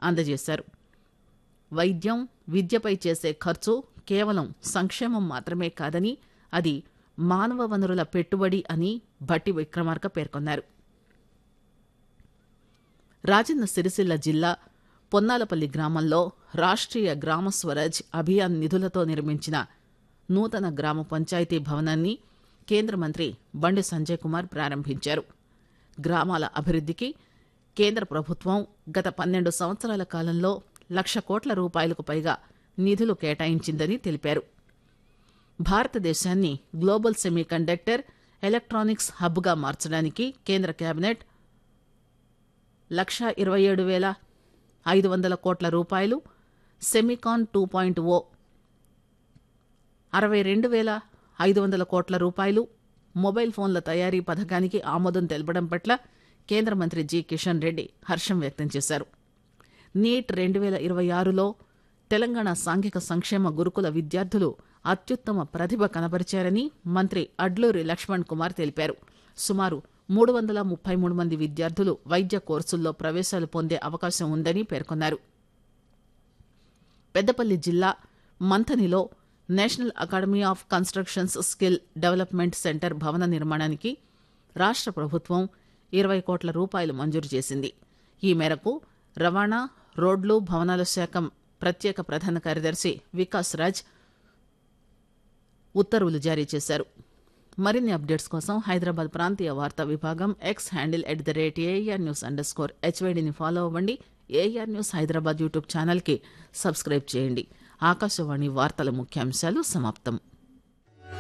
అందజేశారు వైద్యం విద్యపై చేసే ఖర్చు కేవలం సంక్షేమం మాత్రమే కాదని అది మానవ వనరుల పెట్టుబడి అని భట్టి విక్రమార్క పేర్కొన్నారు రాజన్న సిరిసిల్ల జిల్లా పొన్నాలపల్లి గ్రామంలో రాష్ట్రీయ గ్రామ స్వరాజ్ అభియాన్ నిధులతో నిర్మించిన నూతన గ్రామ పంచాయతీ భవనాన్ని కేంద్ర మంత్రి బండి సంజయ్ కుమార్ ప్రారంభించారు గ్రామాల అభివృద్ధికి కేంద్ర ప్రభుత్వం గత పన్నెండు సంవత్సరాల కాలంలో లక్ష కోట్ల రూపాయలకు పైగా నిధులు కేటాయించిందని తెలిపారు భారతదేశాన్ని గ్లోబల్ సెమీ కండక్టర్ ఎలక్ట్రానిక్స్ హబ్గా మార్చడానికి కేంద్ర కేబినెట్ లక్ష ఇరవై ఏడు వేల ఐదు వందల కోట్ల రూపాయలు సెమికాన్ టూ పాయింట్ ఓ అరవై రెండు వేల ఐదు వందల కోట్ల రూపాయలు మొబైల్ ఫోన్ల తయారీ పథకానికి ఆమోదం తెలపడం పట్ల కేంద్ర మంత్రి జి కిషన్ రెడ్డి హర్షం వ్యక్తం చేశారు నీట్ రెండు వేల ఇరవై ఆరులో తెలంగాణ సాంఘిక సంక్షేమ గురుకుల విద్యార్థులు అత్యుత్తమ ప్రతిభ కనబరిచారని మంత్రి అడ్లూరి లక్ష్మణ్ కుమార్ తెలిపారు సుమారు మూడు వందల ముప్పై మూడు మంది విద్యార్థులు వైద్య కోర్సుల్లో ప్రవేశాలు పొందే అవకాశం ఉందని పేర్కొన్నారు పెద్దపల్లి జిల్లా మంథనిలో national academy of constructions skill development centre భవన నిర్మాణానికి రాష్ట్ర ప్రభుత్వం ఇరవై కోట్ల రూపాయలు మంజూరు చేసింది ఈ మేరకు రవాణా రోడ్లు భవనాల శాఖ ప్రత్యేక ప్రధాన కార్యదర్శి వికాస్ రాజ్ ఉత్తర్వులు జారీ చేశారు మరిన్ని అప్డేట్స్ కోసం హైదరాబాద్ ప్రాంతీయ వార్తా విభాగం X handle at the rate AR news underscore హెచ్వైడిని ఫాలో అవ్వండి ఏఆర్ న్యూస్ హైదరాబాద్ యూట్యూబ్ ఛానల్కి సబ్స్క్రైబ్ చేయండి ఆకాశవాణి వార్తల ముఖ్యాంశాలు సమాప్తం